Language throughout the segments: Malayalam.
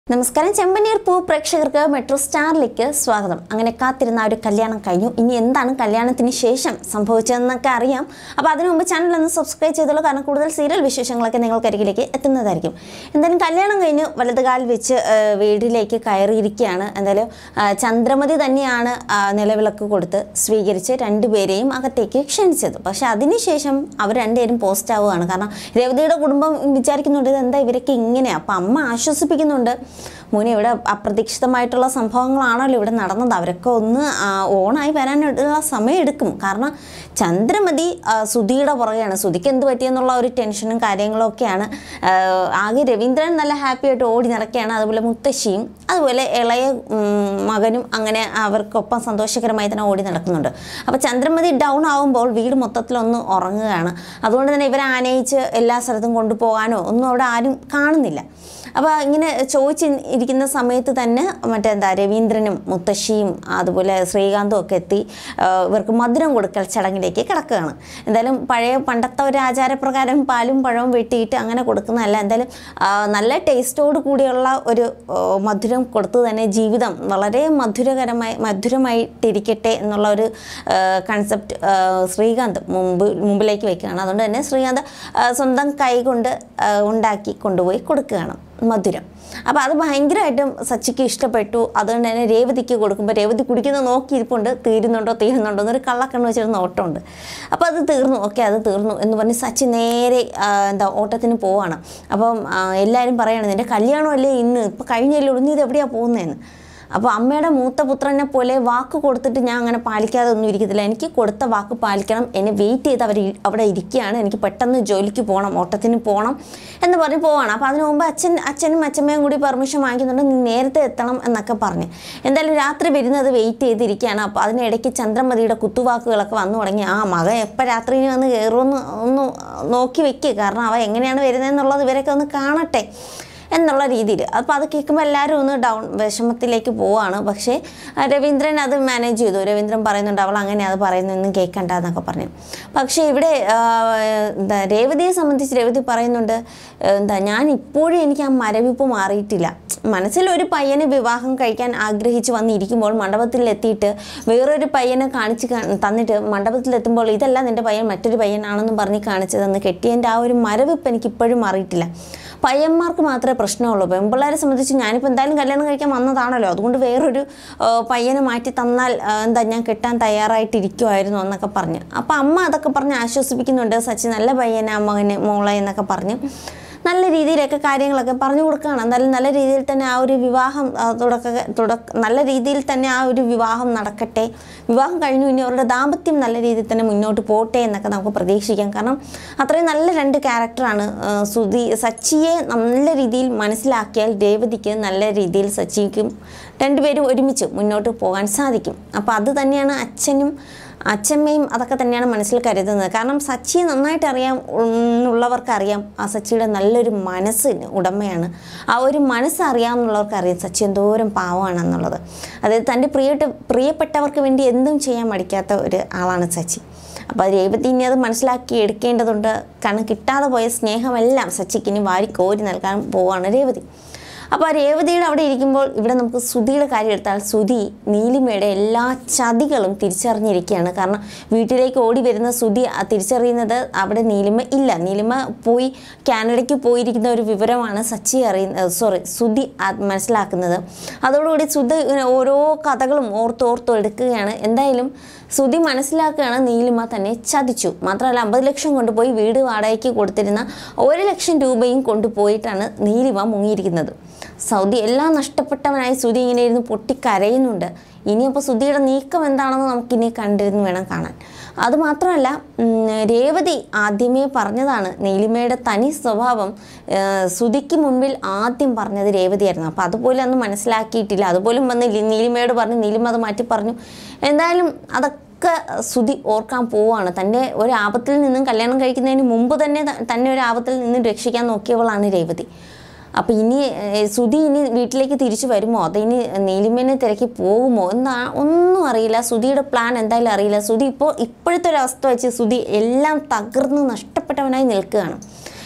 നമസ്കാരം ചെമ്പനീർ പൂ പ്രേക്ഷകർക്ക് മെട്രോ സ്റ്റാറിലേക്ക് സ്വാഗതം അങ്ങനെ കാത്തിരുന്ന ആ ഒരു കല്യാണം കഴിഞ്ഞു ഇനി എന്താണ് കല്യാണത്തിന് ശേഷം സംഭവിച്ചതെന്നൊക്കെ അറിയാം അപ്പോൾ അതിനു മുമ്പ് ചാനൽ ഒന്ന് സബ്സ്ക്രൈബ് ചെയ്തോളൂ കാരണം കൂടുതൽ സീരിയൽ വിശേഷങ്ങളൊക്കെ നിങ്ങൾക്കരികിലേക്ക് എത്തുന്നതായിരിക്കും എന്തായാലും കല്യാണം കഴിഞ്ഞ് വലതുകാൽ വെച്ച് ആ, വീട്ടിലേക്ക് കയറിയിരിക്കുകയാണ് എന്തായാലും ആ, ചന്ദ്രമതി തന്നെയാണ് ആ, നിലവിളക്ക് കൊടുത്ത് സ്വീകരിച്ച് രണ്ടുപേരെയും അകത്തേക്ക് ക്ഷണിച്ചത് പക്ഷെ അതിനുശേഷം അവർ രണ്ടുപേരും പോസ്റ്റ് ആവുകയാണ് കാരണം രേവതിയുടെ കുടുംബം വിചാരിക്കുന്നുണ്ട് ഇതെന്താ ഇവരൊക്കെ ഇങ്ങനെ അപ്പം അമ്മ ആശ്വസിപ്പിക്കുന്നുണ്ട് മോനെ ഇവിടെ അപ്രതീക്ഷിതമായിട്ടുള്ള സംഭവങ്ങളാണല്ലോ ഇവിടെ നടന്നത് അവരൊക്കെ ഒന്ന് ആ, ഓണായി വരാനുള്ള സമയം എടുക്കും കാരണം ചന്ദ്രമതി ആ, സുധിയുടെ പുറകെയാണ് സുധിക്ക് എന്ത് പറ്റിയെന്നുള്ള ഒരു ടെൻഷനും കാര്യങ്ങളും ഒക്കെയാണ് ആ, ആകെ രവീന്ദ്രൻ നല്ല ഹാപ്പി ആയിട്ട് ഓടി നടക്കുകയാണ് അതുപോലെ മുത്തശ്ശിയും അതുപോലെ ഇളയ ഉം, മകനും അങ്ങനെ അവർക്കൊപ്പം സന്തോഷകരമായി തന്നെ ഓടി നടക്കുന്നുണ്ട് അപ്പോൾ ചന്ദ്രമതി ഡൗൺ ആവുമ്പോൾ വീട് മൊത്തത്തിലൊന്ന് ഉറങ്ങുകയാണ് അതുകൊണ്ട് തന്നെ ഇവരെ ആനയിച്ച് എല്ലാ സ്ഥലത്തും കൊണ്ടുപോകാനോ ഒന്നും അവിടെ ആരും കാണുന്നില്ല അപ്പോൾ ഇങ്ങനെ ചോദിച്ച് ഇരിക്കുന്ന സമയത്ത് തന്നെ മറ്റെന്താ രവീന്ദ്രനും മുത്തശ്ശിയും അതുപോലെ ശ്രീകാന്തും ഒക്കെ എത്തി ആ, ഇവർക്ക് മധുരം കൊടുക്കൽ ചടങ്ങിലേക്ക് കിടക്കുകയാണ് എന്തായാലും പഴയ പണ്ടത്തെ ഒരു ആചാരപ്രകാരം പാലും പഴവും വെട്ടിയിട്ട് അങ്ങനെ കൊടുക്കുന്നതല്ല എന്തായാലും ആ, നല്ല ടേസ്റ്റോട് കൂടിയുള്ള ഒരു ആ, മധുരം കൊടുത്തു തന്നെ ജീവിതം വളരെ മധുരകരമായി മധുരമായിട്ടിരിക്കട്ടെ എന്നുള്ള ഒരു കൺസെപ്റ്റ് ശ്രീകാന്ത് മുമ്പ് മുമ്പിലേക്ക് വെക്കുകയാണ് അതുകൊണ്ട് തന്നെ ശ്രീകാന്ത് ആ, സ്വന്തം കൈ കൊണ്ട് ആ, ഉണ്ടാക്കി കൊണ്ടുപോയി കൊടുക്കുകയാണ് മധുരം അപ്പോൾ അത് ഭയങ്കരമായിട്ടും സച്ചിക്ക് ഇഷ്ടപ്പെട്ടു അതുകൊണ്ട് തന്നെ രേവതിക്ക് കൊടുക്കുമ്പോൾ രേവതി കുടിക്കുന്നത് നോക്കിയിരിപ്പുണ്ട് തീരുന്നുണ്ടോ തീരുന്നുണ്ടോ എന്നൊരു കള്ളക്കണ്ണ് വെച്ചിട്ട് നോട്ടമുണ്ട് അപ്പോൾ അത് തീർന്നു ഓക്കെ അത് തീർന്നു എന്ന് പറഞ്ഞ് സച്ചി നേരെ ആ, എന്താ ഓട്ടത്തിന് പോവാണ് അപ്പം ആ, എല്ലാവരും പറയാണ് നിൻ്റെ കല്യാണമല്ലേ ഇന്ന് ഇപ്പോൾ കഴിഞ്ഞല്ലേ ഉള്ളൂ നീ ഇത് എവിടെയാണ് പോകുന്നതെന്ന് അപ്പോൾ അമ്മയുടെ മൂത്ത പുത്രനെ പോലെ വാക്ക് കൊടുത്തിട്ട് ഞാൻ അങ്ങനെ പാലിക്കാതെ ഒന്നും ഇരിക്കത്തില്ല എനിക്ക് കൊടുത്ത വാക്ക് പാലിക്കണം എന്നെ വെയിറ്റ് ചെയ്ത് അവർ അവിടെ ഇരിക്കുകയാണ് എനിക്ക് പെട്ടെന്ന് ജോലിക്ക് പോകണം ഓട്ടത്തിന് പോകണം എന്ന് പറഞ്ഞ് പോവാണ് അപ്പോൾ അതിനു മുമ്പ് അച്ഛൻ അച്ഛനും അച്ഛമ്മയും കൂടി പെർമിഷൻ വാങ്ങിക്കുന്നുണ്ട് നീ നേരത്തെ എത്തണം എന്നൊക്കെ പറഞ്ഞ് എന്തായാലും രാത്രി വരുന്നത് വെയിറ്റ് ചെയ്തിരിക്കുകയാണ് അപ്പോൾ അതിനിടയ്ക്ക് ചന്ദ്രമതിയുടെ കുത്തുവാക്കുകളൊക്കെ വന്നു തുടങ്ങി ആ മകൻ എപ്പോൾ രാത്രി ഇനി വന്ന് കയറുമെന്ന് ഒന്ന് നോക്കി വെക്കുക കാരണം അവ എങ്ങനെയാണ് വരുന്നതെന്നുള്ളത് ഇവരൊക്കെ ഒന്ന് കാണട്ടെ എന്നുള്ള രീതിയിൽ അപ്പോൾ അത് കേൾക്കുമ്പോൾ എല്ലാവരും ഒന്ന് ഡൗൺ വിഷമത്തിലേക്ക് പോവാണ് പക്ഷേ ആ, രവീന്ദ്രൻ അത് മാനേജ് ചെയ്തു രവീന്ദ്രൻ പറയുന്നുണ്ട് അവൾ അങ്ങനെ അത് പറയുന്നൊന്നും കേൾക്കണ്ട എന്നൊക്കെ പറഞ്ഞു പക്ഷേ ഇവിടെ ആ, എന്താ രേവതിയെ സംബന്ധിച്ച് രേവതി പറയുന്നുണ്ട് എന്താ ഞാൻ ഇപ്പോഴും എനിക്ക് ആ മരവിപ്പ് മാറിയിട്ടില്ല മനസ്സിൽ ഒരു പയ്യനെ വിവാഹം കഴിക്കാൻ ആഗ്രഹിച്ച് വന്നിരിക്കുമ്പോൾ മണ്ഡപത്തിൽ എത്തിയിട്ട് വേറൊരു പയ്യനെ കാണിച്ച് കാ- തന്നിട്ട് മണ്ഡപത്തിൽ എത്തുമ്പോൾ ഇതല്ല നിൻ്റെ പയ്യൻ മറ്റൊരു പയ്യനാണെന്നും പറഞ്ഞ് കാണിച്ചു തന്ന് കെട്ടിയതിൻ്റെ ആ ഒരു മരവിപ്പ് എനിക്ക് ഇപ്പോഴും മാറിയിട്ടില്ല പയ്യന്മാർക്ക് മാത്രമേ പ്രശ്നമുള്ളൂ പെൺപിള്ളേരെ സംബന്ധിച്ച് ഞാനിപ്പോൾ എന്തായാലും കല്യാണം കഴിക്കാൻ വന്നതാണല്ലോ അതുകൊണ്ട് വേറൊരു ആ, പയ്യനെ മാറ്റി തന്നാൽ ആ, എന്താ ഞാൻ കെട്ടാൻ തയ്യാറായിട്ടിരിക്കുമായിരുന്നു എന്നൊക്കെ പറഞ്ഞ് അപ്പോൾ അമ്മ അതൊക്കെ പറഞ്ഞ് ആശ്വസിപ്പിക്കുന്നുണ്ട് സച്ചി നല്ല പയ്യനാ മകന് മോളെ എന്നൊക്കെ പറഞ്ഞ് നല്ല രീതിയിലൊക്കെ കാര്യങ്ങളൊക്കെ പറഞ്ഞു കൊടുക്കുകയാണ് എന്തായാലും നല്ല രീതിയിൽ തന്നെ ആ ഒരു വിവാഹം ആ, തുടക്ക തുടക്ക നല്ല രീതിയിൽ തന്നെ ആ ഒരു വിവാഹം നടക്കട്ടെ വിവാഹം കഴിഞ്ഞു ഇനി അവരുടെ ദാമ്പത്യം നല്ല രീതിയിൽ തന്നെ മുന്നോട്ട് പോട്ടെ എന്നൊക്കെ നമുക്ക് പ്രതീക്ഷിക്കാം കാരണം അത്രയും നല്ല രണ്ട് ക്യാരക്ടറാണ് ആ, സുധി സച്ചിയെ നല്ല രീതിയിൽ മനസ്സിലാക്കിയാൽ രേവതിക്ക് നല്ല രീതിയിൽ സച്ചിക്കും രണ്ടുപേരും ഒരുമിച്ച് മുന്നോട്ട് പോകാൻ സാധിക്കും അപ്പോൾ അത് തന്നെയാണ് അച്ഛനും അച്ഛമ്മയും അതൊക്കെ തന്നെയാണ് മനസ്സിൽ കരുതുന്നത് കാരണം സച്ചിയെ നന്നായിട്ട് അറിയാം എന്നുള്ളവർക്ക് അറിയാം ആ സച്ചിയുടെ നല്ലൊരു മനസ്സിന് ഉടമയാണ് ആ ഒരു മനസ്സ് അറിയാമെന്നുള്ളവർക്ക് അറിയാം സച്ചി എന്തോരം പാവമാണെന്നുള്ളത് അതായത് തൻ്റെ പ്രിയപ്പെട്ട പ്രിയപ്പെട്ടവർക്ക് വേണ്ടി എന്തും ചെയ്യാൻ മടിക്കാത്ത ഒരു ആളാണ് സച്ചി അപ്പോൾ രേവതി ഇനി അത് മനസ്സിലാക്കി എടുക്കേണ്ടതുണ്ട് കാരണം കിട്ടാതെ പോയ സ്നേഹമെല്ലാം സച്ചിക്ക് ഇനി വാരി കോരി നൽകാൻ പോവാണ് രേവതി അപ്പോൾ ആ രേവതിയുടെ അവിടെ ഇരിക്കുമ്പോൾ ഇവിടെ നമുക്ക് സുധിയുടെ കാര്യം എടുത്താൽ സുധി നീലിമയുടെ എല്ലാ ചതികളും തിരിച്ചറിഞ്ഞിരിക്കുകയാണ് കാരണം വീട്ടിലേക്ക് ഓടി വരുന്ന സുധി ആ തിരിച്ചറിയുന്നത് അവിടെ നീലിമ ഇല്ല നീലിമ പോയി കാനഡയ്ക്ക് പോയിരിക്കുന്ന ഒരു വിവരമാണ് സച്ചി അറിയുന്നത് സോറി സുധി ആ- മനസ്സിലാക്കുന്നത് അതോടുകൂടി സുധി ഇങ്ങനെ ഓരോ കഥകളും ഓർത്തോർത്തോ എടുക്കുകയാണ് എന്തായാലും സുധി മനസ്സിലാക്കുകയാണ് നീലിമ തന്നെ ചതിച്ചു മാത്രമല്ല അമ്പത് ലക്ഷം കൊണ്ടുപോയി വീട് വാടകയ്ക്ക് കൊടുത്തിരുന്ന ഒരു ലക്ഷം രൂപയും കൊണ്ടുപോയിട്ടാണ് നീലിമ മുങ്ങിയിരിക്കുന്നത് സൗദി എല്ലാം നഷ്ടപ്പെട്ടവനായി സുധി ഇങ്ങനെ ഇരുന്ന് പൊട്ടിക്കരയുന്നുണ്ട് ഇനിയപ്പോൾ സുധിയുടെ നീക്കം എന്താണെന്ന് നമുക്കിനി കണ്ടിരുന്ന് വേണം കാണാൻ അതുമാത്രമല്ല ഉം, രേവതി ആദ്യമേ പറഞ്ഞതാണ് നീലിമയുടെ തനി സ്വഭാവം ആ, സുധിക്ക് മുൻപിൽ ആദ്യം പറഞ്ഞത് രേവതിയായിരുന്നു അപ്പോൾ അതുപോലെ അന്ന് മനസ്സിലാക്കിയിട്ടില്ല അതുപോലും വന്ന് ലി- നീലിമയോട് പറഞ്ഞു നീലിമ അത് മാറ്റി പറഞ്ഞു എന്തായാലും അതൊക്കെ സുധി ഓർക്കാൻ പോവാണ് തൻ്റെ ഒരു ആപത്തിൽ നിന്നും കല്യാണം കഴിക്കുന്നതിന് മുമ്പ് തന്നെ ത- തന്നെ ഒരു ആപത്തിൽ നിന്നും രക്ഷിക്കാൻ നോക്കിയവളാണ് രേവതി അപ്പോൾ ഇനി ഏഹ്, സുധി ഇനി വീട്ടിലേക്ക് തിരിച്ചു വരുമോ അത് ഇനി നീലിമേനെ തിരക്കി പോകുമോ എന്നാ ഒന്നും അറിയില്ല സുധിയുടെ പ്ലാൻ എന്തായാലും അറിയില്ല സുധി ഇപ്പോൾ ഇപ്പോഴത്തെ ഒരു അവസ്ഥ വെച്ച് സുധി എല്ലാം തകർന്ന് നഷ്ടപ്പെട്ടവനായി നിൽക്കുകയാണ്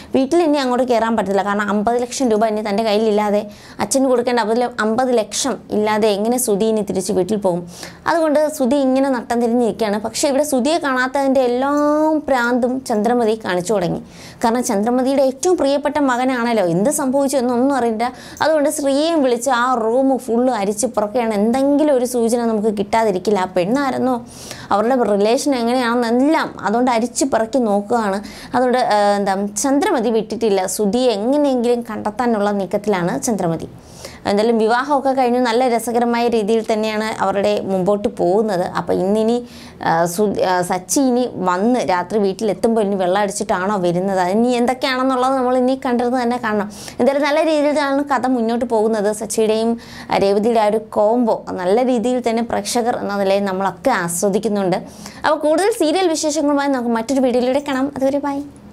വീട്ടിൽ ഇനി അങ്ങോട്ട് കയറാൻ പറ്റില്ല കാരണം അമ്പത് ലക്ഷം രൂപ ഇനി തൻ്റെ കയ്യിലില്ലാതെ അച്ഛന് കൊടുക്കേണ്ട അമ്പത് അമ്പത് ലക്ഷം ഇല്ലാതെ എങ്ങനെ സുധി ഇനി തിരിച്ച് വീട്ടിൽ പോകും അതുകൊണ്ട് സുധി ഇങ്ങനെ നട്ടം തിരിഞ്ഞ് നിൽക്കുകയാണ് പക്ഷേ ഇവിടെ സുധിയെ കാണാത്തതിൻ്റെ എല്ലാം പ്രാന്തും ചന്ദ്രമതി കാണിച്ചു തുടങ്ങി കാരണം ചന്ദ്രമതിയുടെ ഏറ്റവും പ്രിയപ്പെട്ട മകനാണല്ലോ എന്ത് സംഭവിച്ചു എന്നൊന്നും അറിയില്ല അതുകൊണ്ട് ശ്രീയെയും വിളിച്ച് ആ റൂം ഫുള്ള് അരിച്ച് പുറക്കുകയാണ് എന്തെങ്കിലും ഒരു സൂചന നമുക്ക് കിട്ടാതിരിക്കില്ല ആ പെണ്ണായിരുന്നോ അവരുടെ റിലേഷൻ എങ്ങനെയാണെന്നെല്ലാം അതുകൊണ്ട് അരിച്ച് പിറക്കി നോക്കുകയാണ് അതുകൊണ്ട് ആ, എന്താ ചന്ദ്രമതി വിട്ടിട്ടില്ല സുധിയെ എങ്ങനെയെങ്കിലും കണ്ടെത്താനുള്ള നീക്കത്തിലാണ് ചന്ദ്രമതി എന്തായാലും വിവാഹമൊക്കെ കഴിഞ്ഞു നല്ല രസകരമായ രീതിയിൽ തന്നെയാണ് അവരുടെ മുമ്പോട്ട് പോകുന്നത് അപ്പോൾ ഇന്നിനി ആ, സു- ആ, സച്ചി ഇനി വന്ന് രാത്രി വീട്ടിലെത്തുമ്പോൾ ഇനി വെള്ളം അടിച്ചിട്ടാണോ വരുന്നത് അതിനി എന്തൊക്കെയാണെന്നുള്ളത് നമ്മൾ ഇനി കണ്ടിരുന്ന് തന്നെ കാണണം എന്തായാലും നല്ല രീതിയിലാണ് കഥ മുന്നോട്ട് പോകുന്നത് സച്ചിയുടെയും ആ, രേവതിയുടെ ആ ഒരു കോംബോ നല്ല രീതിയിൽ തന്നെ പ്രേക്ഷകർ എന്ന നിലയിൽ നമ്മളൊക്കെ ആസ്വദിക്കുന്നുണ്ട് അപ്പോൾ കൂടുതൽ സീരിയൽ വിശേഷങ്ങളുമായി നമുക്ക് മറ്റൊരു വീഡിയോയിലൂടെ കാണാം അതുവരെ ബൈ